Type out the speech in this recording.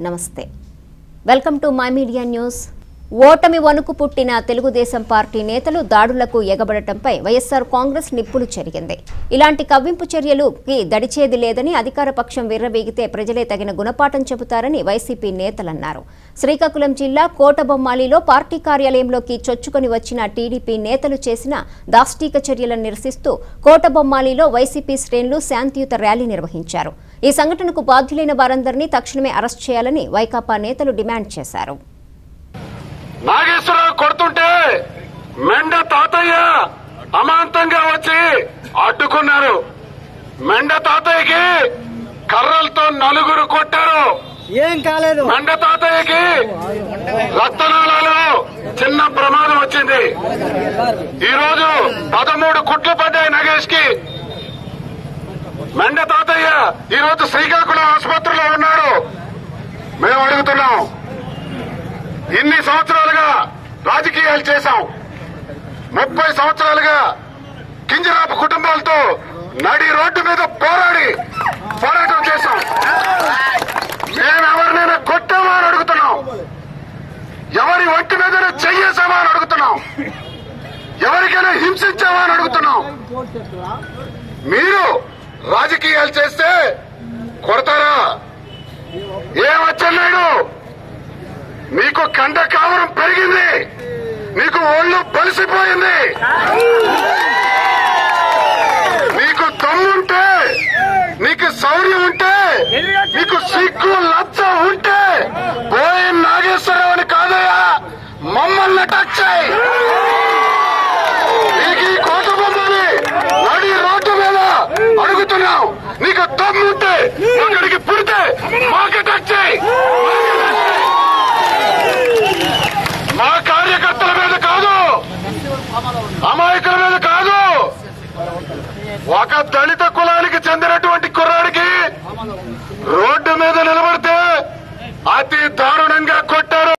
నమస్తే welcome to my media news ఓటమి వణుకు పుట్టిన తెలుగుదేశం పార్టీ నేతలు దాడులకు ఎగబడటంపై వైఎస్సార్ కాంగ్రెస్ నిప్పులు చెరిగింది ఇలాంటి కవ్వింపు చర్యలుకి దడిచేది లేదని అధికార పక్షం విర్రవీగితే ప్రజలే తగిన గుణపాఠం చెబుతారని వైసీపీ నేతలన్నారు శ్రీకాకుళం జిల్లా కోటబొమ్మాలిలో పార్టీ కార్యాలయంలోకి చొచ్చుకొని వచ్చిన టీడీపీ నేతలు చేసిన దాష్టీక చర్యలను నిరసిస్తూ కోటబొమ్మాలిలో వైసీపీ శ్రేణులు శాంతియుత ర్యాలీ నిర్వహించారు ఈ సంఘటనకు బాధ్యులైన వారందరినీ తక్షణమే అరెస్ట్ చేయాలని వైకాపా నేతలు డిమాండ్ చేశారు నాగేశ్వరరావు కొడుతుంటే మెండ తాతయ్య అమాంతంగా వచ్చి అడ్డుకున్నారు మెండ తాతయ్యకి కర్రలతో నలుగురు కొట్టారు ఏం కాలేదు మెండ తాతయ్యకి రక్తనాళాలు చిన్న ప్రమాదం వచ్చింది ఈ రోజు పదమూడు కుట్లు పడ్డాయి నగేష్ కి మెండ తాతయ్య ఈ రోజు శ్రీకాకుళం ఆసుపత్రిలో ఉన్నాడు మేము అడుగుతున్నాం ఇన్ని సంవత్సరాలుగా రాజకీయాలు చేశాం ముప్పై సంవత్సరాలుగా కింజరాపు కుటుంబాలతో నడి రోడ్డు మీద పోరాడి పోరాటం చేశాం మేమెవరినైనా కొట్టామా అని అడుగుతున్నాం ఎవరి ఒంటి మీద చెయ్యేసామా అని అడుగుతున్నాం ఎవరికైనా హింసించామా అని అడుగుతున్నాం మీరు రాజకీయాలు చేస్తే కొడతారా ఏం వచ్చన్నాడు నీకు కండ కావరం పెరిగింది నీకు ఒళ్ళు బలిసిపోయింది నీకు దమ్ముంటే నీకు శౌర్యం ఉంటే